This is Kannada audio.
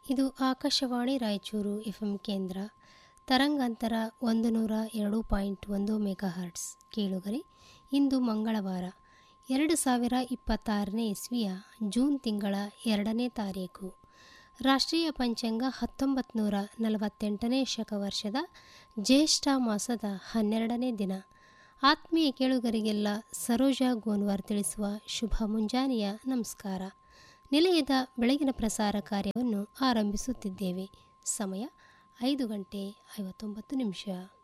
ಇದು ಆಕಾಶವಾಣಿ ರಾಯಚೂರು ಎಫ್ ಎಂ ಕೇಂದ್ರ ತರಂಗಾಂತರ ಒಂದು ನೂರ ಎರಡು ಪಾಯಿಂಟ್ ಒಂದು ಮೆಗಾ ಹರ್ಟ್ಸ್ ಕೇಳುಗರೆ ಇಂದು ಮಂಗಳವಾರ ಎರಡು ಸಾವಿರ ಇಪ್ಪತ್ತಾರನೇ ಇಸ್ವಿಯ ಜೂನ್ ತಿಂಗಳ ಎರಡನೇ ತಾರೀಕು ರಾಷ್ಟ್ರೀಯ ಪಂಚಾಂಗ ಹತ್ತೊಂಬತ್ತು ನೂರ ನಲವತ್ತೆಂಟನೇ ಶಕವರ್ಷದ ಜ್ಯೇಷ್ಠ ಮಾಸದ ಹನ್ನೆರಡನೇ ದಿನ ಆತ್ಮೀಯ ಕೇಳುಗರಿಗೆಲ್ಲ ಸರೋಜಾ ಗೋನ್ವಾರ್ ತಿಳಿಸುವ ಶುಭ ಮುಂಜಾನೆಯ ನಮಸ್ಕಾರ ನಿಲಯದ ಬೆಳಗಿನ ಪ್ರಸಾರ ಕಾರ್ಯವನ್ನು ಆರಂಭಿಸುತ್ತಿದ್ದೇವೆ ಸಮಯ ಐದು ಗಂಟೆ ಐವತ್ತೊಂಬತ್ತು ನಿಮಿಷ